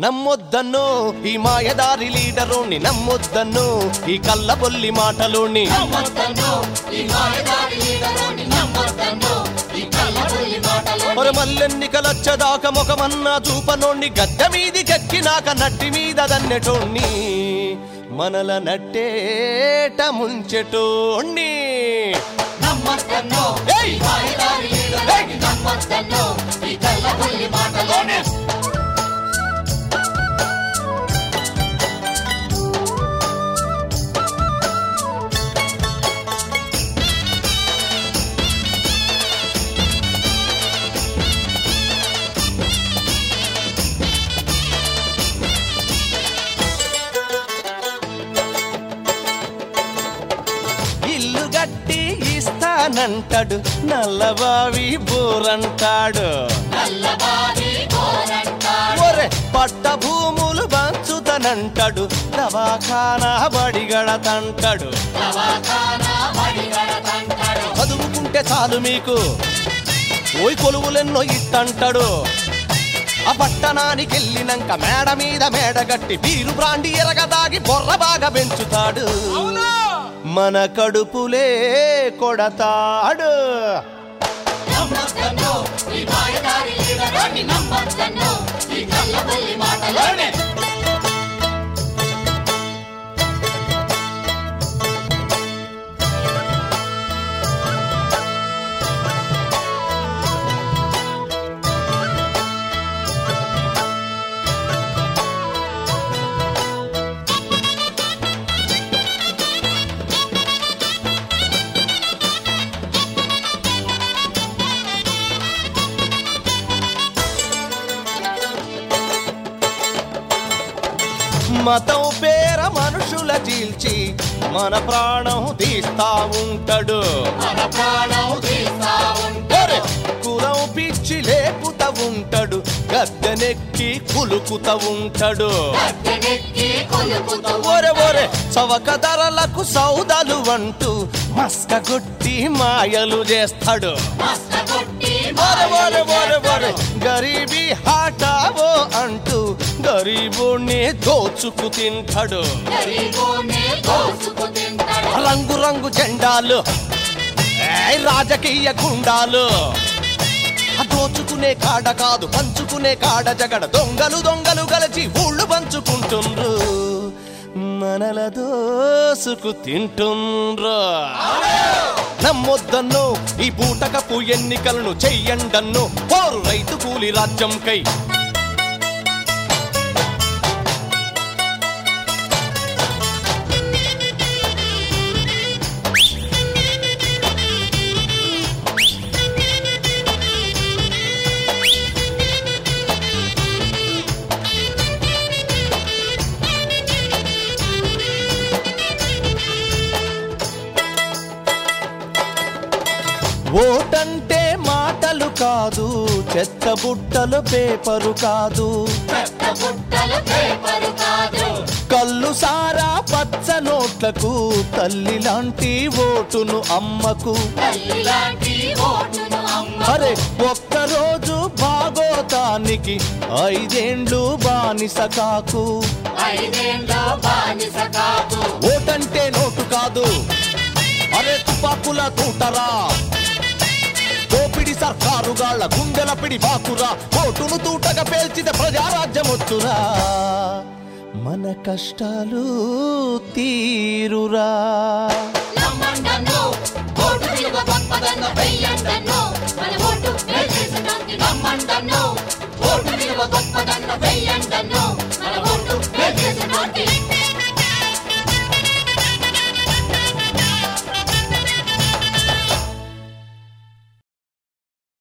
నమ్మొద్దన్ను ఈ మాయదారి లీడరుని నమ్మొద్దన్ను ఈ కళ్ళబొల్లి మాటలుని నమ్మొద్దను ఈ మాయదారి లీడరుని నమ్మొద్దను ఈ కళ్ళబుల్లి మాటలు మరి మల్లెన్నికలొచ్చదాక ముఖమన్నా చూపనోణ్ణి గద్దె మీది కెక్కినాక నట్టి మీద దన్నెటోణ్ణి మనల నట్టేట ముంచెటోణ్ణి నమ్మొద్దను ఏయ్! ఈ మాయదారి లీడరుని నమ్మొద్దను ఈ కళ్ళబుల్లి మాటలోనే ఇల్లు గట్టి ఇస్తానంటాడు నల్లబావి బోరంటాడు నల్లబావి కోరంటాడు ఒరే పట్ట భూములు పంచుతనంటాడు దవాఖానా బడిగడతంటాడు దవాఖానా బడిగడతంటాడు చదువుకుంటే చాలు మీకు ఓయ్ కొలువులెన్నో ఇట్టంటాడు ఆ పట్టణానికి వెళ్ళినాక మేడ మీద మేడ గట్టి బీరు బ్రాండి ఎరగదాగి బొర్ర బాగా పెంచుతాడు మన కడుపులే కొడతాడు నమ్మొద్దను ఈ మాయదారి లీడరుని నమ్మొద్దను ఈ కళ్ళబుల్లి మాటలోనే మతం పేర మనుషుల చీల్చి మన ప్రాణం తీస్తా ఉంటాడు మన ప్రాణం తీస్తా ఒరే, ఉంటాడు కులం పిచ్చి లేపుతా ఉంటాడు గద్దెనెక్కి కులుకుతా ఉంటాడు గద్దెనెక్కి కొలుకుతూ ఒరే ఒరే చవక ధరలకు సౌదాలు అంటూ మస్క కొట్టి మాయలు చేస్తాడు మస్త కొట్టి ఒరే ఒరే ఒరే ఒరే గరీబీ హాటావో అంటూ గరీబుణ్ణి దోచుకు తింటాడు గరీబోనే దోసుకు తింటాడు రంగు రంగు జెండాలు ఏయ్ రాజకీయ గుండాలు ఆ దోచుకునే కాడ కాదు పంచుకునే కాడ జగడ దొంగలు దొంగలు కలిసి ఊళ్ళు పంచుకుంటుండ్రు మనల దోసుకు తింటుండ్రు నమ్మొద్దన్ను ఈ బూటకపు ఎన్నికలను చెయ్యండన్ను పోరు రైతు కూలి రాజ్యం కై ఓటంటే మాటలు కాదు చెత్త బుట్టలు పేపరు కాదు పెద్ద బుట్టలు పేపరు కాదు కళ్ళు సారా పచ్చ నోట్లకు తల్లి లాంటి ఓటును అమ్మకు తల్లి లాంటి ఓటును అమ్మ అరే ఒక్కరోజు భాగోతానికి ఐదేండ్లు బానిస కాకు ఐదేళ్ళ బానిస కాదు ఓటంటే నోటు కాదు అరే తుపాకుల తూటరా దోపిడి సర్కారుగాళ్ళ గుండెల పిడి బాకురా ఓటును తూటగా పేల్చితే ప్రజారాజ్యం వచ్చురా మన కష్టాలు తీరురా నమ్మండను